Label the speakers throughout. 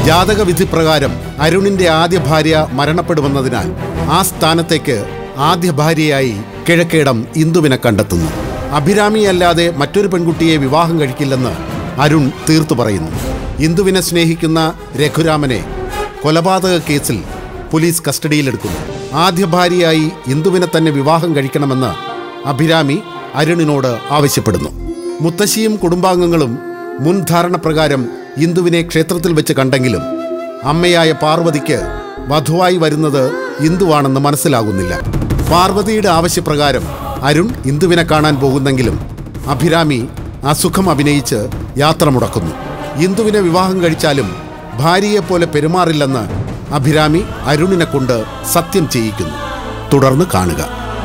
Speaker 1: ജാതകവിധി പ്രകാരം അരുണിന്റെ ആദ്യ ഭാര്യ മരണപ്പെടുമെന്നതിനാൽ ആ സ്ഥാനത്തേക്ക് ആദ്യ ഭാര്യയായി കിഴക്കേടം ഇന്ദുവിനെ കണ്ടെത്തുന്നു അഭിരാമിയല്ലാതെ മറ്റൊരു പെൺകുട്ടിയെ വിവാഹം കഴിക്കില്ലെന്ന് അരുൺ തീർത്തു പറയുന്നു ഇന്ദുവിനെ സ്നേഹിക്കുന്ന രഘുരാമനെ കൊലപാതക കേസിൽ പോലീസ് കസ്റ്റഡിയിലെടുക്കുന്നു ആദ്യ ഭാര്യയായി ഇന്ദുവിനെ തന്നെ വിവാഹം കഴിക്കണമെന്ന് അഭിരാമി അരുണിനോട് ആവശ്യപ്പെടുന്നു മുത്തശ്ശിയും കുടുംബാംഗങ്ങളും മുൻധാരണ പ്രകാരം ഇന്ദുവിനെ ക്ഷേത്രത്തിൽ വെച്ച് കണ്ടെങ്കിലും അമ്മയായ പാർവതിക്ക് വധുവായി വരുന്നത് ഇന്ദുവാണെന്ന് മനസ്സിലാകുന്നില്ല പാർവതിയുടെ ആവശ്യപ്രകാരം അരുൺ ഇന്ദുവിനെ കാണാൻ പോകുന്നെങ്കിലും അഭിരാമി അസുഖം അഭിനയിച്ച് യാത്ര മുടക്കുന്നു ഇന്ദുവിനെ വിവാഹം കഴിച്ചാലും ഭാര്യയെപ്പോലെ പെരുമാറില്ലെന്ന് അഭിരാമി അരുണിനെ കൊണ്ട് സത്യം ചെയ്യിക്കുന്നു തുടർന്ന് കാണുക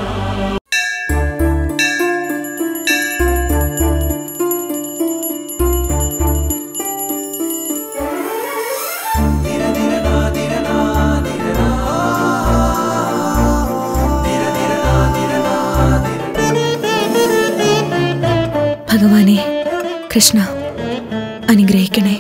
Speaker 2: ഭഗവാനെ കൃഷ്ണ അനുഗ്രഹിക്കണേ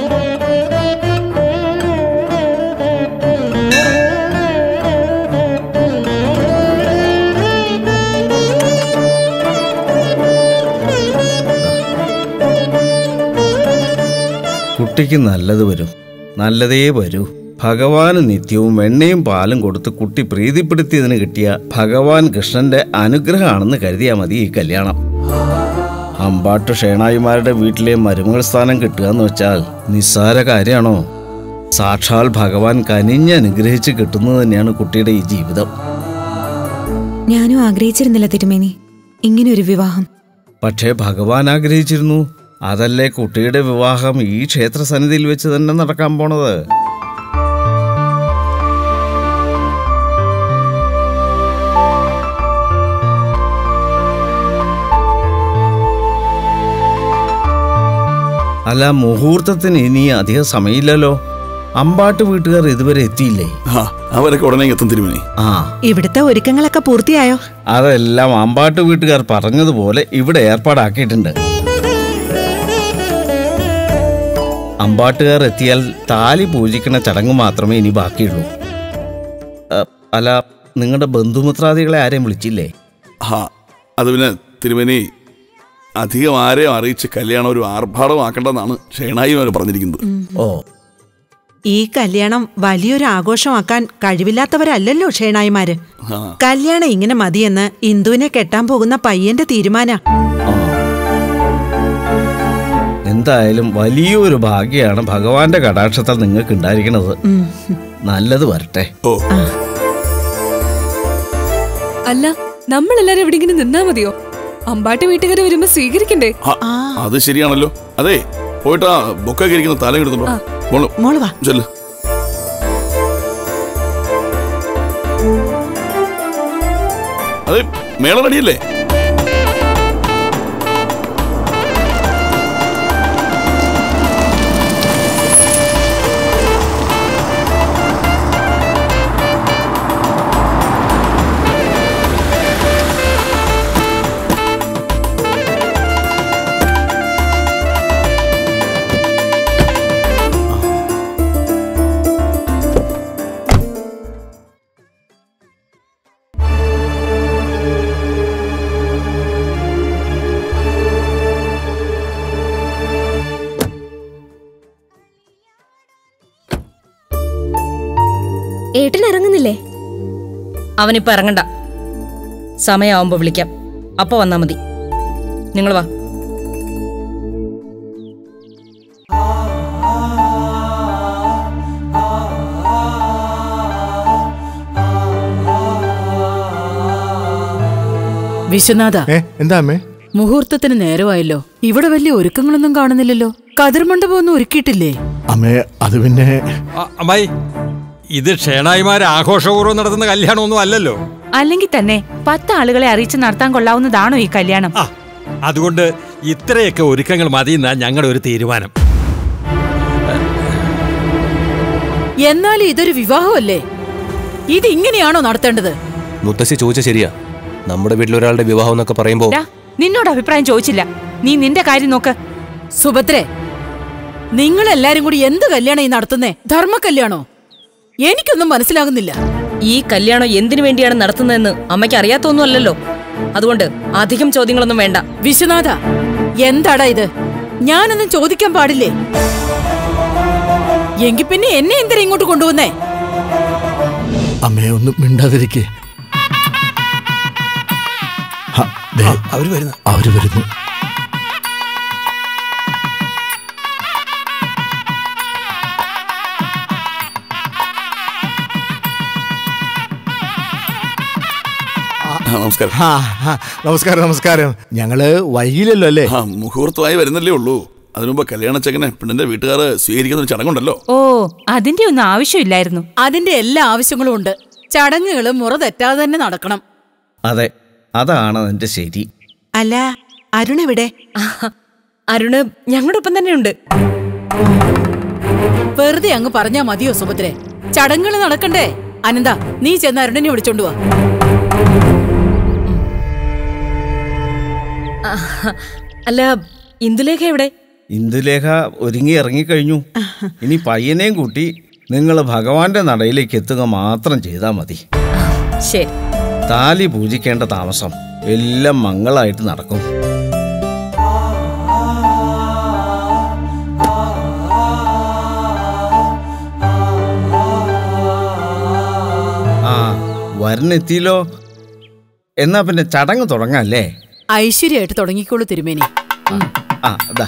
Speaker 3: കുട്ടിക്ക് നല്ലത് വരും നല്ലതേ വരൂ ഭഗവാന് നിത്യവും വെണ്ണയും പാലും കൊടുത്ത് കുട്ടി പ്രീതിപ്പെടുത്തിയതിന് കിട്ടിയ ഭഗവാൻ കൃഷ്ണന്റെ അനുഗ്രഹമാണെന്ന് കരുതിയാൽ മതി ഈ കല്യാണം അമ്പാട്ട് ഷേണായിമാരുടെ വീട്ടിലെ മരുമകൾ സ്ഥാനം കിട്ടുക എന്ന് വെച്ചാൽ നിസ്സാര കാര്യമാണോ സാക്ഷാൽ ഭഗവാൻ കനിഞ്ഞ് അനുഗ്രഹിച്ച് കിട്ടുന്നത് തന്നെയാണ് കുട്ടിയുടെ ഈ ജീവിതം
Speaker 2: ഞാനും ആഗ്രഹിച്ചിരുന്നില്ല തിരുമേനി ഇങ്ങനെ ഒരു വിവാഹം
Speaker 3: പക്ഷേ ഭഗവാൻ ആഗ്രഹിച്ചിരുന്നു അതല്ലേ കുട്ടിയുടെ വിവാഹം ഈ ക്ഷേത്ര സന്നിധിയിൽ വെച്ച് തന്നെ നടക്കാൻ പോണത് അല്ല മുഹൂർത്തത്തിന് ഇനി അധികം സമയമില്ലല്ലോ അമ്പാട്ട് വീട്ടുകാർ ഇതുവരെ എത്തിയില്ലേ
Speaker 4: ആ അവരൊക്കെ ഉടനെ എത്തും തിരുമേനി
Speaker 3: ആ
Speaker 5: ഇവിടുത്തെ ഒരുക്കങ്ങളൊക്കെ പൂർത്തിയായോ
Speaker 3: അതെല്ലാം അമ്പാട്ട് വീട്ടുകാർ പറഞ്ഞതുപോലെ ഇവിടെ ഏർപ്പാടാക്കിയിട്ടുണ്ട് അമ്പാട്ടുകാർ എത്തിയാൽ താലി പൂജിക്കുന്ന ചടങ്ങ് മാത്രമേ ഇനി ബാക്കിയുള്ളൂ അ, അല്ല നിങ്ങളുടെ ബന്ധുമിത്രാദികളെ ആരെയും വിളിച്ചില്ലേ
Speaker 4: ആ അത് പിന്നെ തിരുമേനി അധികം ആരെയും അറിയിച്ച് കല്യാണം ഒരു ആർഭാടമാക്കേണ്ടെന്നാണ് ഷേണായി അവർ പറഞ്ഞിരിക്കുന്നത്
Speaker 3: ഓ
Speaker 5: ഈ കല്യാണം വലിയൊരു ആഘോഷമാക്കാൻ കഴിവില്ലാത്തവരല്ലല്ലോ ഷേണായിമാര്
Speaker 4: ആ
Speaker 5: കല്യാണം ഇങ്ങനെ മതിയെന്ന് ഇന്ദുവിനെ കെട്ടാൻ പോകുന്ന പയ്യന്റെ തീരുമാന
Speaker 3: ആ. എന്തായാലും വലിയൊരു ഭാഗ്യമാണ് ഭഗവാന്റെ കടാക്ഷത്താൽ നിങ്ങൾക്ക് ഉണ്ടായിരിക്കുന്നത് നല്ലത് വരട്ടെ
Speaker 4: ഓ
Speaker 6: അല്ല നമ്മളെല്ലാരും ഇവിടെ ഇങ്ങനെ നിന്നാ മതിയോ അമ്പാട്ട് വീട്ടുകാർ വരുമ്പോ സ്വീകരിക്കണ്ടേ
Speaker 4: ആ, അത് ശരിയാണല്ലോ അതെ പോയിട്ട് ആ ബൊക്കൊക്കെ ഇരിക്കുന്ന തലം എടുത്തുണ്ടോ മോള്
Speaker 5: മോള് വാ
Speaker 4: ചെല്ല് അതെ മേള റെഡിയല്ലേ
Speaker 7: ഏട്ടൻ ഇറങ്ങുന്നില്ലേ
Speaker 8: അവനിപ്പോ ഇറങ്ങണ്ട സമയമാവുമ്പോ വിളിക്കാം അപ്പൊ വന്നാ മതി നിങ്ങൾ വാ
Speaker 9: വിശ്വനാഥ
Speaker 10: ഏ എന്താ അമ്മേ
Speaker 9: മുഹൂർത്തത്തിന് നേരമായല്ലോ ഇവിടെ വലിയ ഒരുക്കങ്ങളൊന്നും കാണുന്നില്ലല്ലോ കതിർമണ്ഡപം ഒന്നും ഒരുക്കിയിട്ടില്ലേ
Speaker 10: അമ്മേ അത് പിന്നെ
Speaker 11: അമ്മായി ഇത് ക്ഷേണായിമാര് ആഘോഷപൂർവ്വം നടത്തുന്ന കല്യാണമൊന്നും അല്ലല്ലോ
Speaker 12: അല്ലെങ്കിൽ തന്നെ പത്ത് ആളുകളെ അറിയിച്ച് നടത്താൻ കൊള്ളാവുന്നതാണോ ഈ കല്യാണം
Speaker 11: ആ അതുകൊണ്ട് ഇത്രയൊക്കെ ഒരുക്കങ്ങൾ മതിയെന്നാ ഞങ്ങളുടെ ഒരു തീരുമാനം
Speaker 9: എന്നാലും ഇതൊരു വിവാഹമല്ലേ ഇത് ഇങ്ങനെയാണോ നടത്തേണ്ടത്
Speaker 13: മുത്തശ്ശി ചോദിച്ച ശരിയാ നമ്മുടെ വീട്ടിൽ ഒരാളുടെ വിവാഹം എന്നൊക്കെ പറയുമ്പോ
Speaker 12: ഡാ, നിന്നോട് അഭിപ്രായം ചോദിച്ചില്ല നീ നിന്റെ കാര്യം നോക്ക്
Speaker 9: സുഭദ്രെ നിങ്ങൾ എല്ലാരും കൂടി എന്ത് കല്യാണം ഈ നടത്തുന്നേ ധർമ്മ കല്യാണോ എനിക്കൊന്നും മനസ്സിലാകുന്നില്ല
Speaker 8: ഈ കല്യാണം എന്തിനു വേണ്ടിയാണ് നടത്തുന്നതെന്ന് അമ്മയ്ക്ക് അറിയാത്തൊന്നും അല്ലല്ലോ അതുകൊണ്ട് അധികം ചോദ്യങ്ങളൊന്നും വേണ്ട
Speaker 9: വിശ്വനാഥ എന്താടാ ഇത് ഞാനൊന്നും ചോദിക്കാൻ പാടില്ലേ എങ്കി പിന്നെ എന്നെ എന്തിനാ ഇങ്ങോട്ട് കൊണ്ടുവന്നേ
Speaker 10: അമ്മയെ ഒന്ന് മിണ്ടാതിരിക്കെ
Speaker 13: അവര് വരുന്ന
Speaker 10: അവര് വരുന്നു
Speaker 4: നമസ്കാരം
Speaker 10: ആ, ആ, നമസ്കാരം നമസ്കാരം ഞങ്ങള് വൈകില്ലല്ലോ അല്ലേ
Speaker 4: ആ മുഹൂർത്തമായി വരുന്നല്ലേ ഉള്ളൂ അതിനു മുമ്പ് കല്യാണച്ചെക്കനെ പെണ്ണിന്റെ വീട്ടുകാർ സ്വീകരിക്കുന്ന ഒരു ചടങ്ങുണ്ടല്ലോ
Speaker 12: ഓ അതിന്റെ ഒന്നും ആവശ്യമില്ലായിരുന്നു
Speaker 9: അതിന്റെ എല്ലാ ആവശ്യങ്ങളും ഉണ്ട് ചടങ്ങുകൾ മുറ തെറ്റാതെ തന്നെ നടക്കണം
Speaker 3: അതെ അതാണ് അതിന്റെ ശരി
Speaker 5: അല്ല അരുൺ എവിടെ
Speaker 8: അരുണ് ഞങ്ങളുടെ ഒപ്പം തന്നെയുണ്ട്
Speaker 9: വെറുതെ അങ്ങ് പറഞ്ഞാ മതിയോ സുഭദ്രെ ചടങ്ങുകൾ നടക്കണ്ടേ അനന്ത നീ ചെന്ന് അരുണിനെ വിളിച്ചോണ്ട് വാ
Speaker 8: അല്ല ഇന്ദുലേഖ എവിടെ
Speaker 3: ഇന്ദുലേഖ ഒരുങ്ങി ഇറങ്ങിക്കഴിഞ്ഞു ഇനി പയ്യനെയും കൂട്ടി നിങ്ങൾ ഭഗവാന്റെ നടയിലേക്ക് എത്തുക മാത്രം ചെയ്താൽ മതി
Speaker 8: ശരി
Speaker 3: താലി പൂജിക്കേണ്ട താമസം എല്ലാം മംഗളായിട്ട് നടക്കും ആ വരനെത്തിയില്ലോ എന്നാ പിന്നെ ചടങ്ങ് തുടങ്ങാല്ലേ
Speaker 9: ഐശ്വര്യമായിട്ട് തുടങ്ങിക്കോളൂ തിരുമേനി ഉം.
Speaker 3: ആ അതാ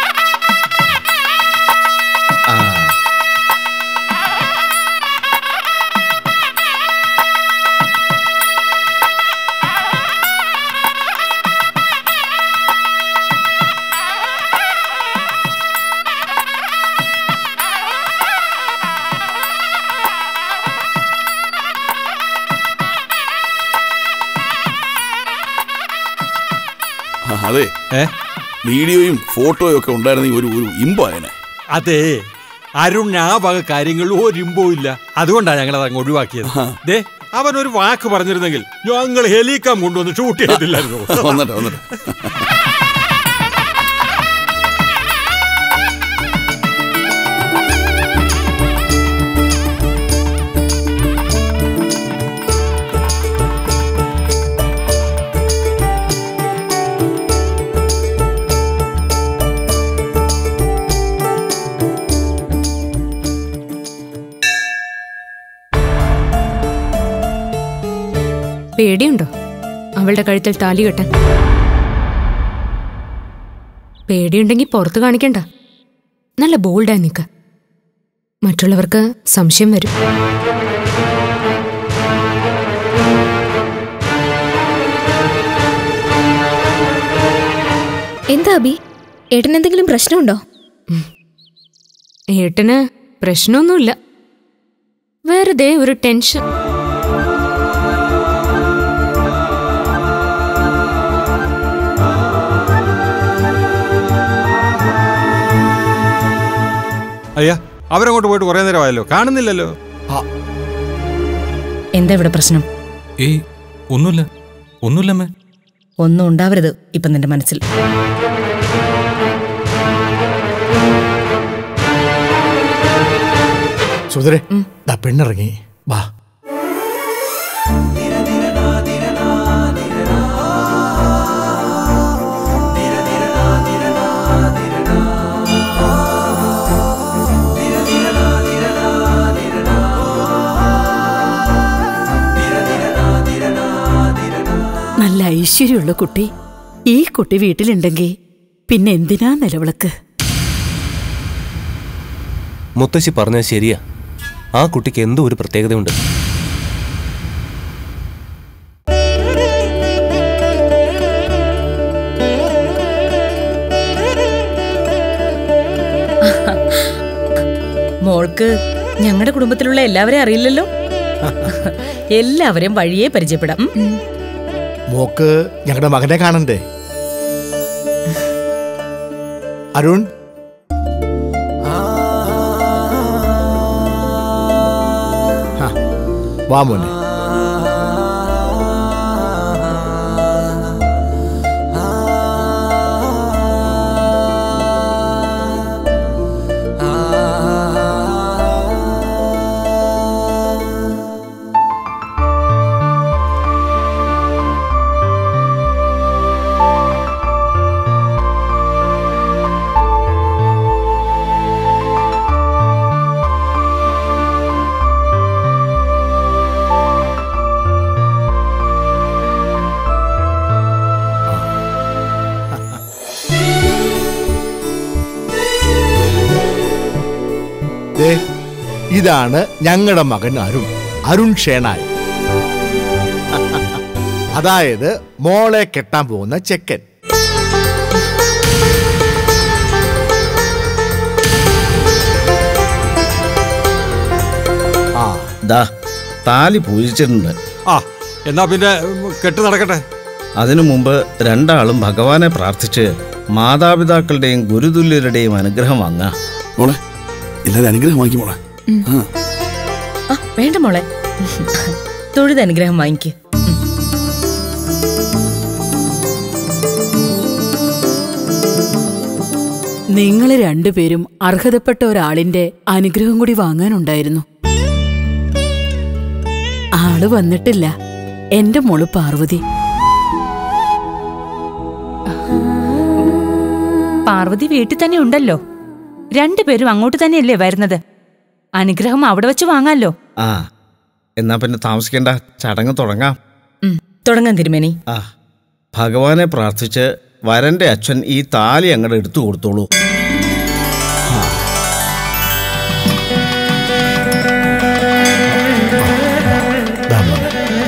Speaker 3: ആ
Speaker 4: ആ, അതെ വീഡിയോയും ഫോട്ടോയും ഒക്കെ ഉണ്ടായിരുന്ന ഒരു ഒരു ഇമ്പായനെ
Speaker 11: അതെ അരുൺ ആ വക കാര്യങ്ങളിൽ ഒരിമ്പവും ഇല്ല അതുകൊണ്ടാണ് ഞങ്ങൾ അത് അങ്ങ് ഒഴിവാക്കിയത് ദേ അവൻ ഒരു വാക്ക് പറഞ്ഞിരുന്നെങ്കിൽ ഞങ്ങൾ ഹെലികാം കൊണ്ടുവന്ന് ഷൂട്ട് ചെയ്തില്ലായിരുന്നു
Speaker 4: വന്നിട്ട് വന്നിട്ട്
Speaker 7: പേടിയുണ്ടോ അവളുടെ കഴുത്തിൽ താലി കെട്ടാൻ പേടിയുണ്ടെങ്കിൽ പുറത്ത് കാണിക്കണ്ട നല്ല ബോൾഡായി നിൽക്ക മറ്റുള്ളവർക്ക് സംശയം വരും
Speaker 2: എന്താ അബി ഏട്ടൻ എന്തെങ്കിലും പ്രശ്നമുണ്ടോ
Speaker 7: ഏട്ടന് പ്രശ്നമൊന്നുമില്ല വെറുതെ ഒരു ടെൻഷൻ
Speaker 11: അയ്യാ അവരങ്ങോട്ട് പോയിട്ട് കുറേ നേരമായല്ലോ കാണുന്നില്ലല്ലോ
Speaker 8: എന്താ ഇവിടെ പ്രശ്നം
Speaker 13: ഏയ് ഒന്നുമില്ല ഒന്നുമില്ലമ്മേ
Speaker 8: ഒന്നും ഉണ്ടാവരുത് ഇപ്പം നിന്റെ മനസ്സിൽ
Speaker 10: സുധരെ ദാ പെണ്ണിറങ്ങി വാ
Speaker 9: നല്ല ഐശ്വര്യമുള്ള കുട്ടി ഈ കുട്ടി വീട്ടിലുണ്ടെങ്കിൽ പിന്നെ എന്തിനാ നിലവിളക്ക്
Speaker 13: മുത്തശ്ശി പറഞ്ഞത് ശരിയാ ആ കുട്ടിക്ക് എന്തോ ഒരു പ്രത്യേകതയുണ്ട്
Speaker 8: മോൾക്ക് ഞങ്ങളുടെ കുടുംബത്തിലുള്ള എല്ലാവരെയും അറിയില്ലല്ലോ എല്ലാവരെയും വഴിയെ പരിചയപ്പെടാം ഉം.
Speaker 10: മോക്ക് ഞങ്ങളുടെ മകനെ കാണണ്ടേ അരുൺ ഹാ, വാ മോനെ ദേ, ഇതാണ് ഞങ്ങളുടെ മകൻ അരുൺ അരുൺ ഷേണായി അതായത് മോളെ കെട്ടാൻ പോകുന്ന ചെക്കൻ ആ
Speaker 3: ദാ താലി പൂജിച്ചിട്ടുണ്ട്
Speaker 11: ആ എന്നാ പിന്നെ ഉം, കെട്ട് നടക്കട്ടെ
Speaker 3: അതിനു മുമ്പ് രണ്ടാളും ഭഗവാനെ പ്രാർത്ഥിച്ച് മാതാപിതാക്കളുടെയും ഗുരുതുല്യരുടെയും അനുഗ്രഹം വാങ്ങാം
Speaker 4: മോളെ എല്ലാവരും അനുഗ്രഹം വാങ്ങി മോളെ ആ
Speaker 8: ആ വേണ്ട മോളെ തൊഴുത് അനുഗ്രഹം വാങ്ങിക്ക്
Speaker 9: നിങ്ങൾ രണ്ടുപേരും അർഹതപ്പെട്ട ഒരാളിന്റെ അനുഗ്രഹം കൂടി വാങ്ങാനുണ്ടായിരുന്നു ആള് വന്നിട്ടില്ല എന്റെ മോള് പാർവതി
Speaker 12: പാർവതി വീട്ടിൽ തന്നെ ഉണ്ടല്ലോ രണ്ടുപേരും അങ്ങോട്ട് തന്നെയല്ലേ വരുന്നത് അനുഗ്രഹം അവിടെ വെച്ച് വാങ്ങാലോ
Speaker 3: ആ എന്നാ പിന്നെ താമസിക്കേണ്ട ചടങ്ങ് തുടങ്ങാം
Speaker 8: ഉം, തുടങ്ങാം തിരുമേനി
Speaker 3: ആ ഭഗവാനെ പ്രാർത്ഥിച്ച് വരന്റെ അച്ഛൻ ഈ താലി അങ്ങോട്ട് എടുത്തു കൊടുത്തോളൂ
Speaker 10: ദാ മോനെ.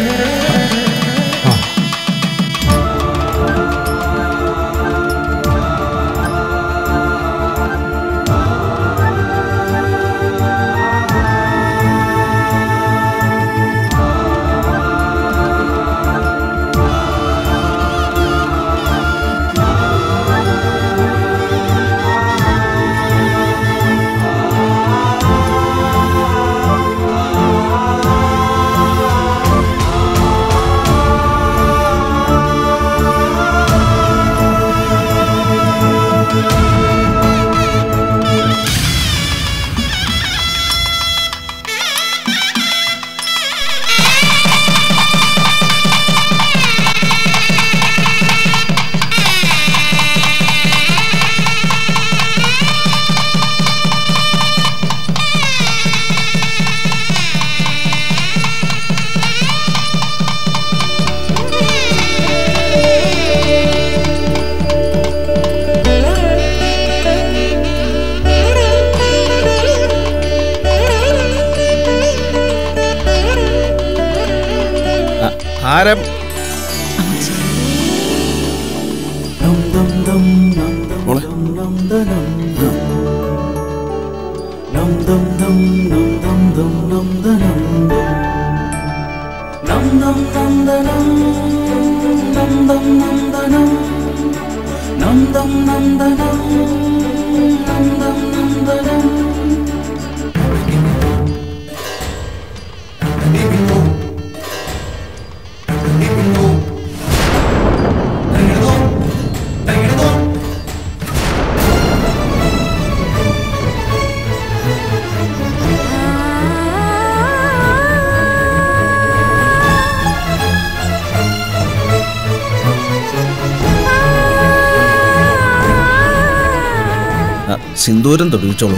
Speaker 3: ആ, ഹാരം
Speaker 4: മോളെ
Speaker 3: ആ, സിന്ദൂരം തൊടുവിച്ചോളൂ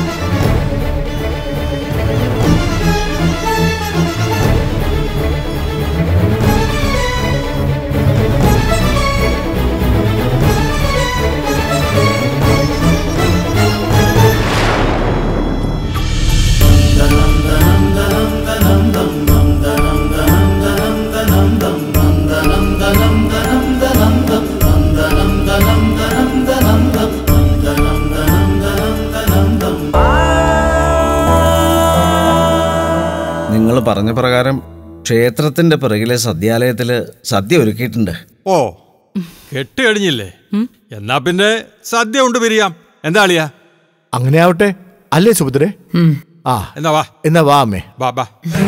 Speaker 3: നിങ്ങൾ പറഞ്ഞ പ്രകാരം ക്ഷേത്രത്തിന്റെ പിറകിലെ സദ്യാലയത്തില് സദ്യ ഒരുക്കിയിട്ടുണ്ട്
Speaker 11: ഓ കെട്ട് കഴിഞ്ഞില്ലേ എന്നാ പിന്നെ സദ്യ ഉണ്ട് പിരിയാം എന്താ അളിയാ
Speaker 10: അങ്ങനെ ആവട്ടെ അല്ലേ സുഭദ്രേ ആ
Speaker 11: എന്നാ വാ
Speaker 10: എന്നാ വാ അമ്മേ
Speaker 11: ബാ ബാ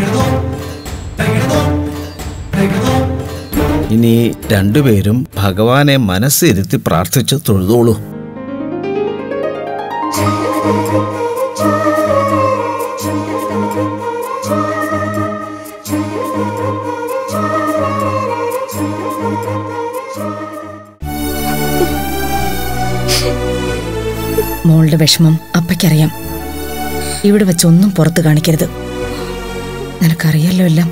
Speaker 3: ഇനി രണ്ടുപേരും ഭഗവാനെ മനസ്സിരുത്തി പ്രാർത്ഥിച്ച് തൊഴുതോളൂ
Speaker 8: മോളുടെ വിഷമം അപ്പയ്ക്കറിയാം ഇവിടെ വെച്ചൊന്നും പുറത്ത് കാണിക്കരുത് നിനക്കറിയാലോ എല്ലാം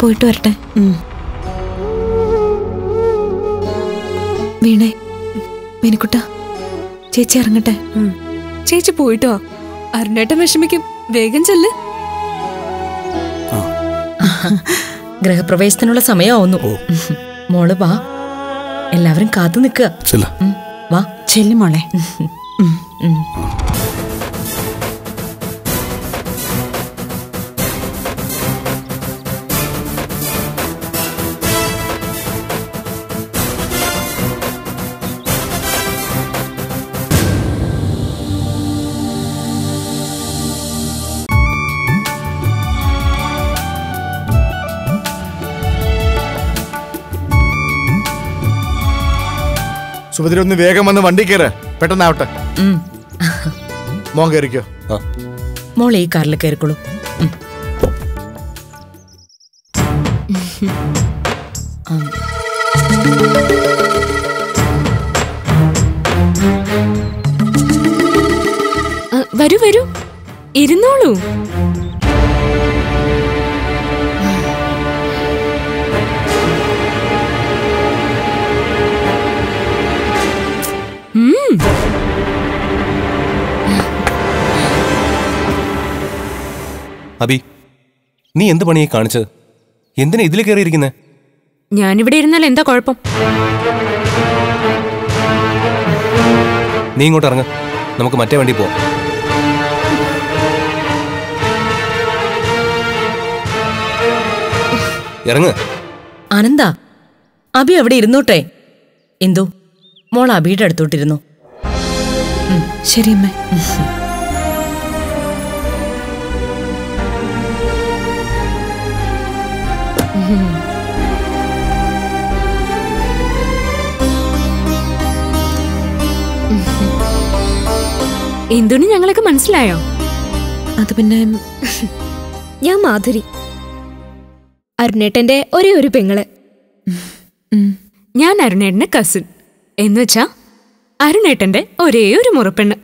Speaker 2: പോയിട്ട് വരട്ടെ വീണേ മിനിക്കുട്ട ചേച്ചി ഇറങ്ങട്ടെ
Speaker 6: ചേച്ചി പോയിട്ടോ അരുണേട്ടൻ വിഷമിക്കും വേഗം ചെല്ല്
Speaker 8: ഗ്രഹപ്രവേശത്തിനുള്ള സമയമാവുന്നു മോള് വാ എല്ലാവരും കാത്തു നിൽക്കുക
Speaker 4: ചെല്ല
Speaker 8: വാ
Speaker 5: ചെല്ലു മോളെ
Speaker 8: ഉം.
Speaker 10: സുഭദ്ര ഒന്ന് വേഗം വന്ന് വണ്ടി കയറ് പെട്ടെന്നാവട്ടെ
Speaker 8: ഉം.
Speaker 10: മോൻ കയറിക്കോ
Speaker 8: മോൾ ഈ കാറിൽ കയറിക്കോളൂ ഉം. ഉം.
Speaker 7: ആ, വരൂ വരൂ ഇരുന്നോളൂ ഉം.
Speaker 13: അബി നീ എന്ത് പണിയായി കാണിച്ചത് എന്തിനാ ഇതിൽ കയറിയിരിക്കുന്നേ
Speaker 7: ഞാനിവിടെ ഇരുന്നാൽ എന്താ കുഴപ്പം
Speaker 13: നീ ഇങ്ങോട്ട് ഇറങ്ങ നമുക്ക് മറ്റേ വണ്ടി പോവാം ഇറങ്ങ്
Speaker 8: ആനന്ദ അബി അവിടെ ഇരുന്നോട്ടെ എന്തു മോൾ അബിയുടെ അടുത്തോട്ടിരുന്നു
Speaker 2: ശരി അമ്മേ
Speaker 7: എന്തുകൊണ്ട് ഞങ്ങളൊക്കെ മനസ്സിലായോ
Speaker 2: അത് പിന്നെ
Speaker 14: ഞാൻ മാധുരി അരുണേട്ടന്റെ ഒരേ ഒരു പെങ്ങള്
Speaker 7: ഞാൻ അരുണേട്ടന്റെ കസിൻ എന്നുവെച്ചാ അരുണേട്ടന്റെ ഒരേ ഒരു മുറപ്പെണ്ണ്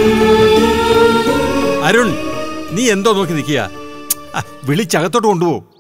Speaker 11: അരുൺ നീ എന്തോ നോക്കി നിൽക്കുക വിളിച്ചകത്തോട്ട് കൊണ്ടുപോകും